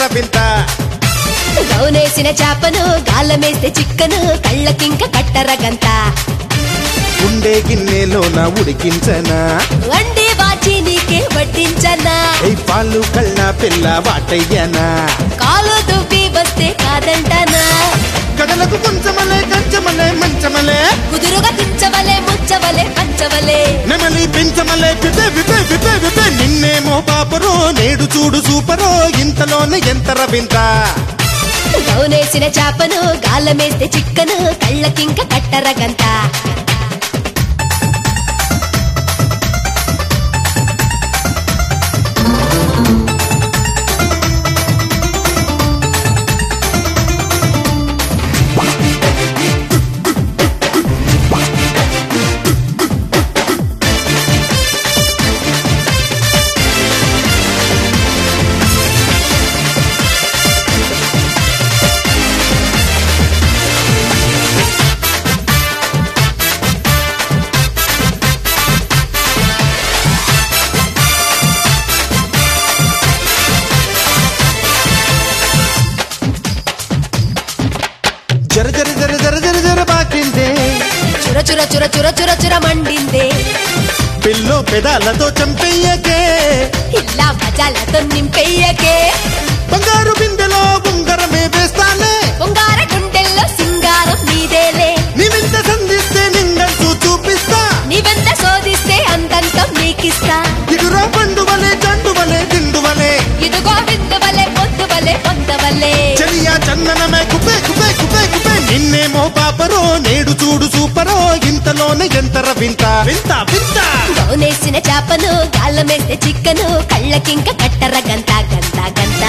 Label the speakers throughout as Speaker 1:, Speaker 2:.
Speaker 1: వింత
Speaker 2: గౌనేసిన చేపను గాలమేస్తే చిక్కను కళ్ళకింక కట్టరగంత
Speaker 1: ఉండే గిన్నెలోన ఉడికించనా
Speaker 2: వండి వాచి నీకే వడ్డించనా
Speaker 1: ఈ పాలు కళ్ళ పిల్ల వాటయ్యనా
Speaker 2: కాలు దువ్వి వస్తే కాదంటనా
Speaker 1: కడలకు కొంచెమలే కంచమలే మంచమలే
Speaker 2: కుదురుగా దించవలే ముచ్చవలే పంచవలే
Speaker 1: నెమలి పెంచమలే విపే విపే విపే విపే నిన్నేమో పాపరో నేడు చూడు సూపరో ఇంతలోనే ఎంతర వింత
Speaker 2: గౌనేసిన చేపను గాలమేస్తే చిక్కను కళ్ళకింక కట్టరగంత
Speaker 1: జర జర జర జర జర జర బాకిందే
Speaker 2: చుర చుర చుర చుర చుర చుర మండిందే
Speaker 1: పిల్లో పెదాలతో చంపెయ్యకే
Speaker 2: ఇల్లా మజాలతో నింపెయ్యకే
Speaker 1: బంగారు బిందెలో ఉంగరమే వేస్తానే
Speaker 2: ఉంగార గుండెల్లో సింగారం నీదేలే
Speaker 1: నీవింత సంధిస్తే నిండంటూ చూపిస్తా
Speaker 2: నీవెంత శోధిస్తే అంతంత నీకిస్తా
Speaker 1: ఇగురా పండువలే చండువలే దిండువలే
Speaker 2: ఇదిగో విందువలే పొద్దువలే పొందవలే
Speaker 1: చెలియా చందనమే కుపే కుపే కుపే కుపే నిన్నేమో పాపరో నేడు చూడు సూపరో ఇంతలోనే ఎంతర వింత వింత వింత
Speaker 2: గౌనేసిన చేపను గాలమేస్తే చిక్కను కళ్ళకింక కట్టర గంత గంత గంత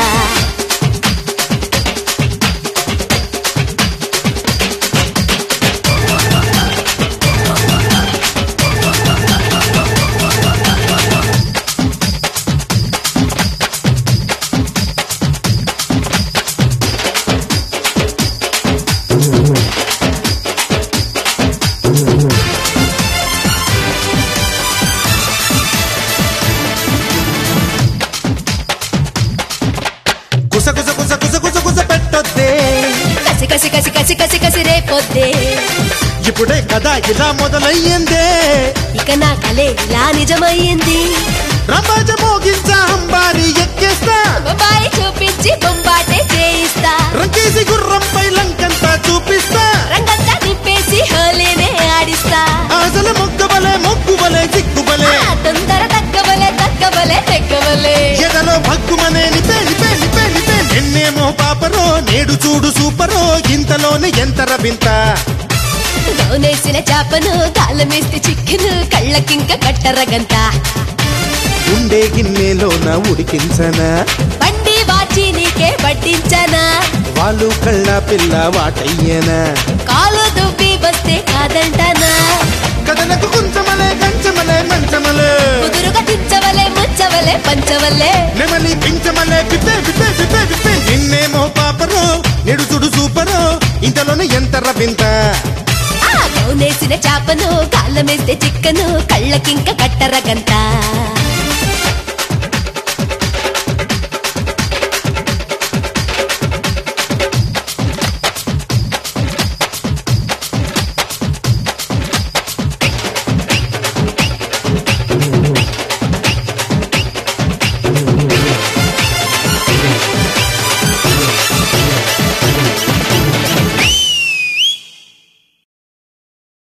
Speaker 1: కుస కుస కుస కుస కుస కుస పెట్టొద్దే
Speaker 2: కసి కసి కసి కసి కసి కసి రేపొద్దే
Speaker 1: ఇప్పుడే కదా ఇలా మొదలయ్యిందే
Speaker 2: ఇక నా కలే ఇలా నిజమయ్యింది
Speaker 1: రమాజ మోగించా అంబారి ఎక్కేస్తా
Speaker 2: బొంబాయి చూపించి బొంబాటే చేయిస్తా
Speaker 1: రంకేసి గుర్రంపై లంకంతా చూపిస్తా
Speaker 2: రంగంతా నింపేసి హోలీనే ఆడిస్తా
Speaker 1: అసలు మొగ్గవలే మొగ్గువలే సిగ్గువలే
Speaker 2: ఆ తొందర తగ్గవలే తగ్గవలే తెగ్గవలే
Speaker 1: ఎదలో భగ్గుమనే నిపే నిపే నిపే నిపే నిన్నేమో పాపరో నేడు చూడు సూపరో ఇంతలోనే ఎంతర వింత
Speaker 2: గౌనేసిన చేపను కాలమేస్తే చిక్కును కళ్ళకింక కట్టరగంత
Speaker 1: ఉండే గిన్నెలోన ఉడికించనా
Speaker 2: బండి వాచి నీకే వడ్డించనా
Speaker 1: వాళ్ళు కళ్ళ పిల్ల వాటయ్యనా
Speaker 2: కాలు దువ్వి వస్తే కాదంటనా
Speaker 1: కథలకు కొంచెమలే కంచమలే మంచమలే
Speaker 2: కుదురుగా దించవలే ముచ్చవలే పంచవలే
Speaker 1: నెమలి పించమలే పిప్పే పిప్పే పిప్పే పిప్పే నిన్నేమో పాపరో నేడు చూడు సూపరో ఇంతలోనే ఎంతర వింత
Speaker 2: ఆ గౌనేసిన చేపను కాలమేస్తే చిక్కను కళ్ళకింక కట్టరగంత